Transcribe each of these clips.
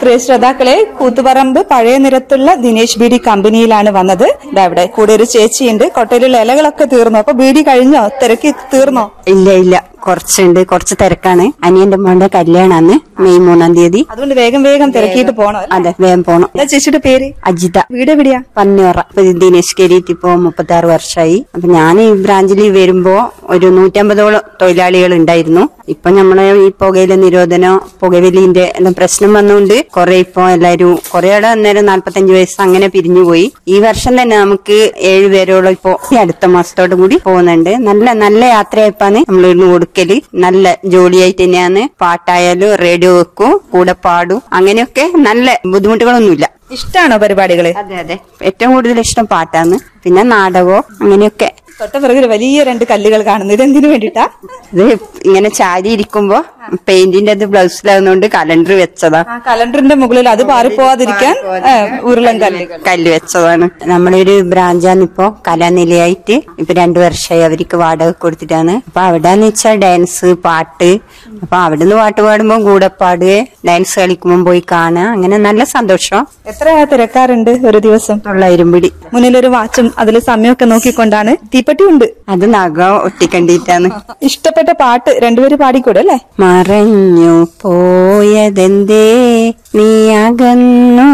പ്രിയ ശ്രോതാക്കളെ കൂത്തുപറമ്പ് പഴയ നിരത്തുള്ള ദിനേശ് ബീഡി കമ്പനിയിലാണ് വന്നത് ദാ ഇവിടെ കൂടെ ഒരു ചേച്ചിയുണ്ട് കൊട്ടയിലുള്ള ഇലകളൊക്കെ തീർന്നു അപ്പൊ ബീഡി കഴിഞ്ഞോ തിരക്കി തീർന്നോ ഇല്ല ഇല്ല കുറച്ചുണ്ട് കുറച്ച് തിരക്കാണ് അനിയന്റെ മോന്റെ കല്യാണാണ് മെയ് മൂന്നാം തീയതി അതുകൊണ്ട് വേഗം വേഗം തിരക്കിയിട്ട് പോണോ അല്ലേ? അതെ വേഗം പോണം എന്താ ചേച്ചിയുടെ പേര് അജിത വീട് എവിടെയാ പന്നിയോറ ഇപ്പൊ ദിനേശ് കയറിയിട്ട് ഇപ്പൊ മുപ്പത്തി ആറ് വർഷമായി അപ്പൊ ഞാൻ ഈ ബ്രാഞ്ചിൽ വരുമ്പോ ഒരു നൂറ്റമ്പതോളം തൊഴിലാളികൾ ഉണ്ടായിരുന്നു ഇപ്പൊ നമ്മളെ ഈ പുകയില നിരോധനം പുകവലിന്റെ എല്ലാം പ്രശ്നം വന്നുകൊണ്ട് കുറെ ഇപ്പൊ എല്ലാരും കുറെ ആടെ അന്നേരം നാല്പത്തഞ്ച് വയസ്സ് അങ്ങനെ പിരിഞ്ഞുപോയി ഈ വർഷം തന്നെ നമുക്ക് ഏഴുപേരോളം ഇപ്പൊ ഈ അടുത്ത മാസത്തോടു കൂടി പോകുന്നുണ്ട് നല്ല നല്ല യാത്രയായിപ്പാണ് നമ്മൾ ഇന്ന് കൊടുക്കല് നല്ല ജോലിയായിട്ട് തന്നെയാണ് പാട്ടായാലും റേഡിയോ വെക്കും കൂടെ പാടും അങ്ങനെയൊക്കെ നല്ല ബുദ്ധിമുട്ടുകളൊന്നുമില്ല ഇഷ്ടാണോ പരിപാടികള് അതെ അതെ ഏറ്റവും കൂടുതൽ ഇഷ്ടം പാട്ടാണ് പിന്നെ നാടകവും അങ്ങനെയൊക്കെ തൊട്ടപ്പിറകിൽ വലിയ രണ്ട് കല്ലുകൾ കാണുന്നു ഇതെന്തിനു വേണ്ടിട്ടാ ഇത് ഇങ്ങനെ ചാരി ഇരിക്കുമ്പോ പെയിന്റിന്റെ അത് ബ്ലൗസിലാവുന്നോണ്ട് കലണ്ടർ വെച്ചതാ ആ കലണ്ടറിന്റെ മുകളിൽ അത് പാറിപ്പോവാതിരിക്കാൻ ഏ, ഉരുളൻ കല്ലുകൾ കല്ല് വെച്ചതാണ് നമ്മളൊരു ബ്രാഞ്ചാണ് ഇപ്പോ കലാനിലയായിട്ട് ഇപ്പൊ രണ്ടു വർഷമായി അവർക്ക് വാടക കൊടുത്തിട്ടാണ് അപ്പൊ അവിടെന്ന് വെച്ചാൽ ഡാൻസ് പാട്ട് അപ്പൊ അവിടുന്ന് പാട്ട് പാടുമ്പോ കൂടെ പാടുക ഡാൻസ് കളിക്കുമ്പോ പോയി കാണുക അങ്ങനെ നല്ല സന്തോഷം എത്ര തിരക്കാറുണ്ട് ഒരു ദിവസം തൊള്ളായിരം പിടി മുന്നിലൊരു വാച്ചും അതിൽ സമയമൊക്കെ നോക്കിക്കൊണ്ടാണ് തീപ്പെട്ടി ഉണ്ട് അത് നഖം ഒട്ടിക്കണ്ടിട്ടാണ് ഇഷ്ടപ്പെട്ട പാട്ട് രണ്ടുപേരും പാടിക്കൂടെ അല്ലേ മറഞ്ഞു പോയതെന്തേ നീ അകന്നു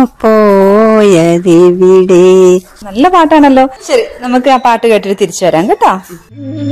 പോയതെവിടെ നല്ല പാട്ടാണല്ലോ ശരി നമുക്ക് ആ പാട്ട് കേട്ടിട്ട് തിരിച്ചു വരാം കേട്ടോ